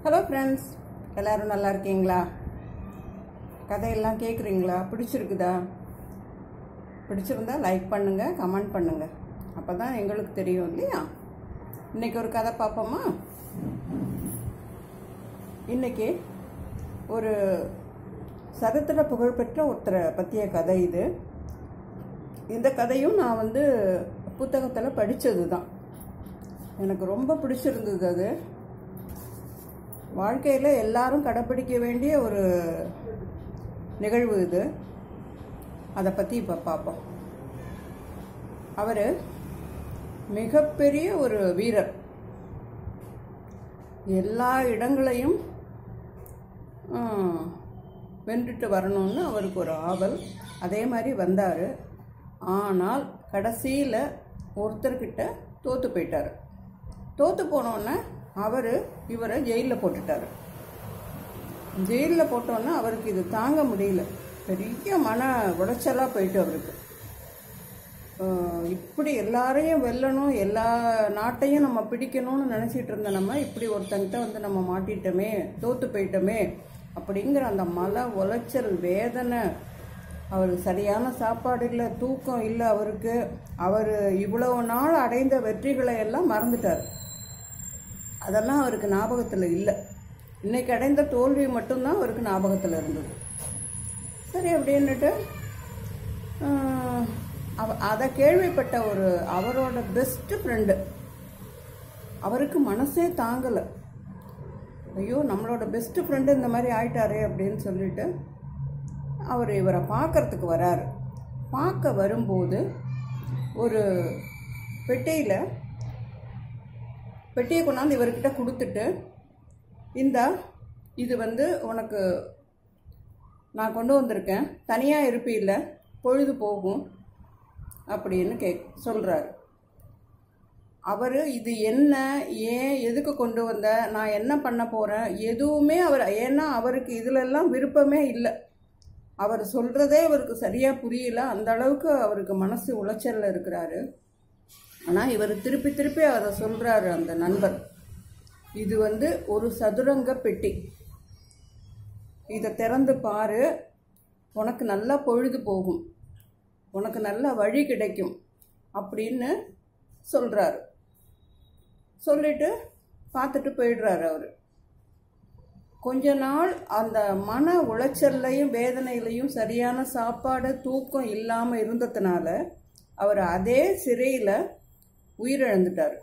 hello friends எல்லாரும் நல்லா இருக்கீங்களா கதையெல்லாம் கேட்குறீங்களா பிடிச்சிருக்குதா பிடிச்சிருந்தா லைக் பண்ணுங்கள் கமெண்ட் பண்ணுங்கள் அப்போ தான் எங்களுக்கு தெரியும் இல்லையா இன்னைக்கு ஒரு கதை பார்ப்போமா இன்னைக்கு ஒரு சரித்திர புகழ்பெற்ற ஒருத்தரை பற்றிய கதை இது இந்த கதையும் நான் வந்து புத்தகத்தில் படித்தது தான் எனக்கு ரொம்ப பிடிச்சிருந்தது அது வாழ்க்கையில் எல்லாரும் கடைப்பிடிக்க வேண்டிய ஒரு நிகழ்வு இது அதை பற்றி இப்போ பார்ப்போம் அவர் மிகப்பெரிய ஒரு வீரர் எல்லா இடங்களையும் ஆஹ், வென்றுட்டு வரணும்னு அவருக்கு ஒரு ஆவல் அதே மாதிரி வந்தார் ஆனால் கடைசியில் ஒருத்தர்கிட்ட தோற்று போயிட்டார் தோற்று போனோன்னே அவர் இவரை ஜெயிலில் போட்டுட்டார் ஜெயிலில் போட்டோன்னே அவருக்கு இது தாங்க முடியல பெரிய மன உடைச்சலாக போயிட்டு அவருக்கு ஆஹ் இப்படி எல்லாரையும் வெல்லணும் எல்லா நாட்டையும் நம்ம பிடிக்கணும்னு நினச்சிட்டு இருந்த நம்ம இப்படி ஒருத்தங்கிட்ட வந்து நம்ம மாட்டிட்டோமே தோத்து போயிட்டோமே அப்படிங்கிற அந்த மன உளைச்சல் வேதனை அவருக்கு சரியான சாப்பாடு இல்லை தூக்கம் இல்லை அவருக்கு அவர் இவ்வளவு நாள் அடைந்த வெற்றிகளை எல்லாம் மறந்துட்டார் அதெல்லாம் அவருக்கு ஞாபகத்தில் இல்லை இன்னைக்கு அடைந்த தோல்வி மட்டும்தான் அவருக்கு ஞாபகத்தில் இருந்தது சரி அப்படின்னுட்டு ஆஹ், அவ அதை கேள்விப்பட்ட ஒரு அவரோட பெஸ்ட் ஃப்ரெண்டு அவருக்கு மனசே தாங்கலை ஐயோ நம்மளோட பெஸ்ட் ஃப்ரெண்டு இந்த மாதிரி ஆயிட்டாரே அப்படின்னு சொல்லிட்டு அவர் இவரை பார்க்கறதுக்கு வராரு பார்க்க வரும்போது ஒரு பெட்டியில் பெட்டியை கொண்டாந்து இவர்கிட்ட கொடுத்துட்டு இந்தா இது வந்து உனக்கு நான் கொண்டு வந்திருக்கேன் தனியாக இருப்பீல்ல பொழுது போகும் அப்படின்னு கே சொல்கிறாரு அவர் இது என்ன ஏன் எதுக்கு கொண்டு வந்த நான் என்ன பண்ண போகிறேன் எதுவுமே அவர் ஏன்னா அவருக்கு இதிலெல்லாம் விருப்பமே இல்லை அவர் சொல்கிறதே அவருக்கு சரியாக புரியல அந்த அளவுக்கு அவருக்கு மனசு உளைச்சலில் இருக்கிறாரு ஆனால் இவர் திருப்பி திருப்பி அதை சொல்கிறாரு அந்த நண்பர் இது வந்து ஒரு சதுரங்க பெட்டி இதை திறந்து பாரு உனக்கு நல்லா பொழுது போகும் உனக்கு நல்ல வழி கிடைக்கும் அப்படின்னு சொல்கிறாரு சொல்லிட்டு பார்த்துட்டு போயிடுறாரு அவர் கொஞ்ச நாள் அந்த மன உளைச்சல்லையும் வேதனையிலையும் சரியான சாப்பாடு தூக்கம் இல்லாமல் இருந்ததுனால அவர் அதே சிறையில் உயிரிழந்துட்டார்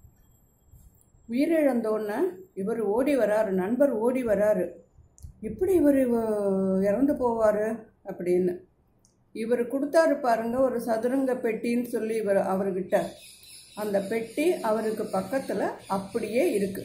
உயிரிழந்தோடனே இவர் ஓடி வராரு நண்பர் ஓடி வராரு எப்படி இவர் இறந்து போவார் அப்படின்னு இவர் கொடுத்தாரு பாருங்க ஒரு சதுரங்க பெட்டின்னு சொல்லி இவர் அவர்கிட்ட அந்த பெட்டி அவருக்கு பக்கத்தில் அப்படியே இருக்கு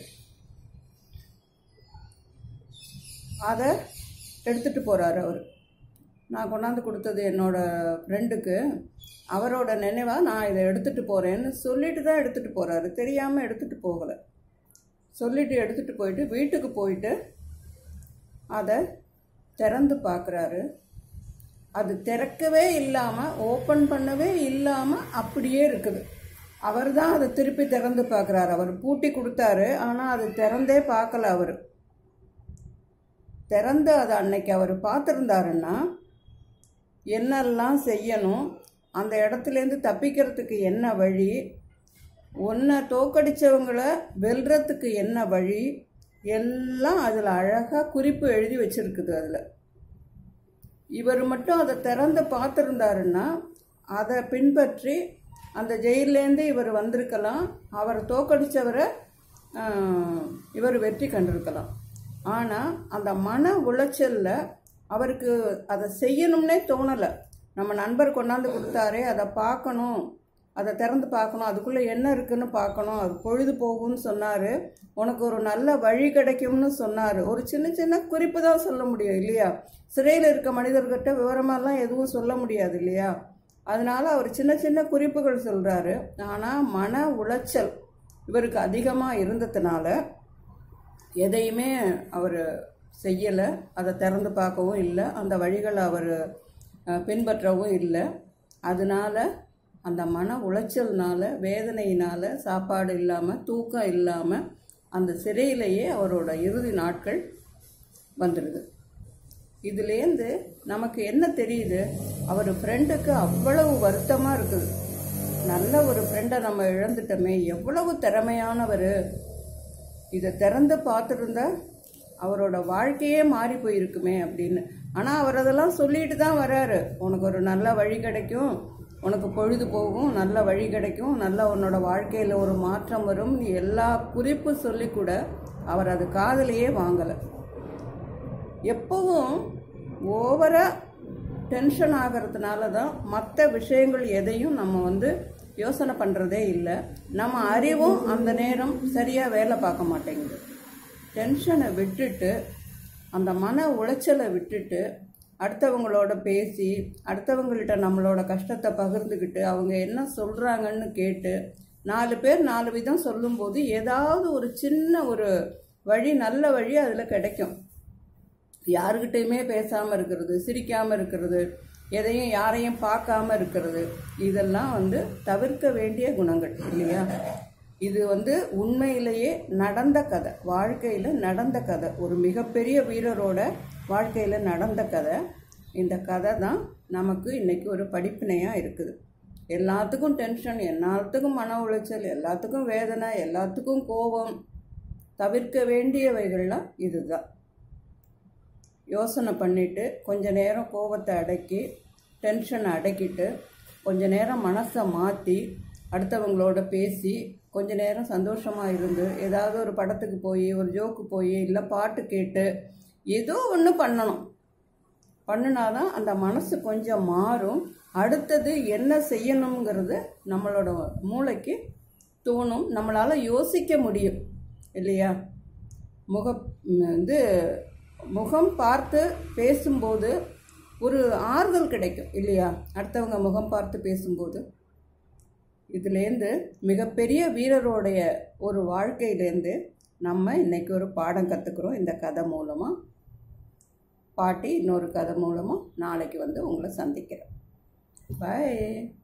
அதை எடுத்துட்டு போறாரு அவர் நான் கொண்டாந்து கொடுத்தது என்னோட ஃப்ரெண்டுக்கு அவரோட நினைவா நான் இதை எடுத்துட்டு போறேன்னு சொல்லிட்டு தான் எடுத்துட்டு போறாரு தெரியாம எடுத்துட்டு போகலை சொல்லிட்டு எடுத்துட்டு போயிட்டு வீட்டுக்கு போயிட்டு அதை திறந்து பார்க்குறாரு அது திறக்கவே இல்லாமல் ஓப்பன் பண்ணவே இல்லாமல் அப்படியே இருக்குது அவர் தான் அதை திருப்பி திறந்து பார்க்குறாரு அவர் பூட்டி கொடுத்தாரு ஆனால் அது திறந்தே பார்க்கல அவர் திறந்து அதை அன்னைக்கு அவர் பார்த்துருந்தாருன்னா என்னெல்லாம் செய்யணும் அந்த இடத்துலேருந்து தப்பிக்கிறதுக்கு என்ன வழி ஒன்றை தோக்கடிச்சவங்கள வெல்றதுக்கு என்ன வழி எல்லாம் அதில் அழகாக குறிப்பு எழுதி வச்சிருக்குது அதில் இவர் மட்டும் அதை திறந்து பார்த்துருந்தாருன்னா அதை பின்பற்றி அந்த ஜெயிலேருந்து இவர் வந்திருக்கலாம் அவர் தோக்கடிச்சவரை ஆஹ், இவர் வெற்றி கண்டிருக்கலாம் ஆனால் அந்த மன உளைச்சலில் அவருக்கு அதை செய்யணும்னே தோணலை நம்ம நண்பர் கொண்டாந்து கொடுத்தாரே அதை பார்க்கணும் அதை திறந்து பார்க்கணும் அதுக்குள்ளே என்ன இருக்குன்னு பார்க்கணும் அது பொழுது போகும்னு சொன்னார் உனக்கு ஒரு நல்ல வழி கிடைக்கும்னு சொன்னார் ஒரு சின்ன சின்ன குறிப்பு தான் சொல்ல முடியும் இல்லையா சிறையில் இருக்க மனிதர்கிட்ட விவரமாலாம் எதுவும் சொல்ல முடியாது இல்லையா அதனால அவர் சின்ன சின்ன குறிப்புகள் சொல்கிறாரு ஆனால் மன உளைச்சல் இவருக்கு அதிகமாக இருந்ததுனால எதையுமே அவர் செய்யலை அதை திறந்து பார்க்கவும் இல்லை அந்த வழிகளை அவர் பின்பற்றவும் இல்லை அதனால அந்த மன உளைச்சல்னால வேதனையினால சாப்பாடு இல்லாமல் தூக்கம் இல்லாமல் அந்த சிறையிலேயே அவரோட இறுதி நாட்கள் வந்துடுது இதுலேருந்து நமக்கு என்ன தெரியுது அவர் ஃப்ரெண்டுக்கு அவ்வளவு வருத்தமாக இருக்குது நல்ல ஒரு ஃப்ரெண்டை நம்ம இழந்துட்டோமே எவ்வளவு திறமையானவர் இதை திறந்து பார்த்துருந்தா அவரோட வாழ்க்கையே மாறி போயிருக்குமே அப்படின்னு ஆனால் அவர் அதெல்லாம் சொல்லிட்டு தான் வராரு உனக்கு ஒரு நல்ல வழி கிடைக்கும் உனக்கு பொழுது போகும் நல்ல வழி கிடைக்கும் நல்ல உன்னோட வாழ்க்கையில் ஒரு மாற்றம் வரும் எல்லா குறிப்பு சொல்லி கூட அவர் அது காதலையே வாங்கலை எப்பவும் ஓவராக டென்ஷன் ஆகிறதுனால தான் மற்ற விஷயங்கள் எதையும் நம்ம வந்து யோசனை பண்ணுறதே இல்லை நம்ம அறிவும் அந்த நேரம் சரியாக வேலை பார்க்க மாட்டேங்குது டென்ஷனை விட்டுட்டு அந்த மன உளைச்சலை விட்டுட்டு அடுத்தவங்களோட பேசி அடுத்தவங்கள்ட்ட நம்மளோட கஷ்டத்தை பகிர்ந்துக்கிட்டு அவங்க என்ன சொல்கிறாங்கன்னு கேட்டு நாலு பேர் நாலு விதம் சொல்லும்போது ஏதாவது ஒரு சின்ன ஒரு வழி நல்ல வழி அதில் கிடைக்கும் யாருக்கிட்டையுமே பேசாமல் இருக்கிறது சிரிக்காமல் இருக்கிறது எதையும் யாரையும் பார்க்காம இருக்கிறது இதெல்லாம் வந்து தவிர்க்க வேண்டிய குணங்கள் இல்லையா இது வந்து உண்மையிலேயே நடந்த கதை வாழ்க்கையில் நடந்த கதை ஒரு மிகப்பெரிய வீரரோட வாழ்க்கையில் நடந்த கதை இந்த கதை தான் நமக்கு இன்னைக்கு ஒரு படிப்பினையாக இருக்குது எல்லாத்துக்கும் டென்ஷன் எல்லாத்துக்கும் மன உளைச்சல் எல்லாத்துக்கும் வேதனை எல்லாத்துக்கும் கோபம் தவிர்க்க வேண்டியவைகள்லாம் இதுதான் யோசனை பண்ணிவிட்டு கொஞ்ச நேரம் கோபத்தை அடக்கி டென்ஷனை அடக்கிட்டு கொஞ்ச நேரம் மனசை மாற்றி அடுத்தவங்களோட பேசி கொஞ்ச நேரம் சந்தோஷமாக இருந்து ஏதாவது ஒரு படத்துக்கு போய் ஒரு ஜோக்கு போய் இல்லை பாட்டு கேட்டு ஏதோ ஒன்று பண்ணணும் பண்ணினாதான் அந்த மனசு கொஞ்சம் மாறும் அடுத்தது என்ன செய்யணுங்கிறது நம்மளோட மூளைக்கு தோணும் நம்மளால் யோசிக்க முடியும் இல்லையா முக வந்து முகம் பார்த்து பேசும்போது ஒரு ஆறுதல் கிடைக்கும் இல்லையா அடுத்தவங்க முகம் பார்த்து பேசும்போது இதுலேருந்து மிகப்பெரிய வீரருடைய ஒரு வாழ்க்கையிலேருந்து நம்ம இன்னைக்கு ஒரு பாடம் கற்றுக்குறோம் இந்த கதை மூலமாக பாட்டி இன்னொரு கதை மூலமாக நாளைக்கு வந்து உங்களை சந்திக்கிறேன் பாய்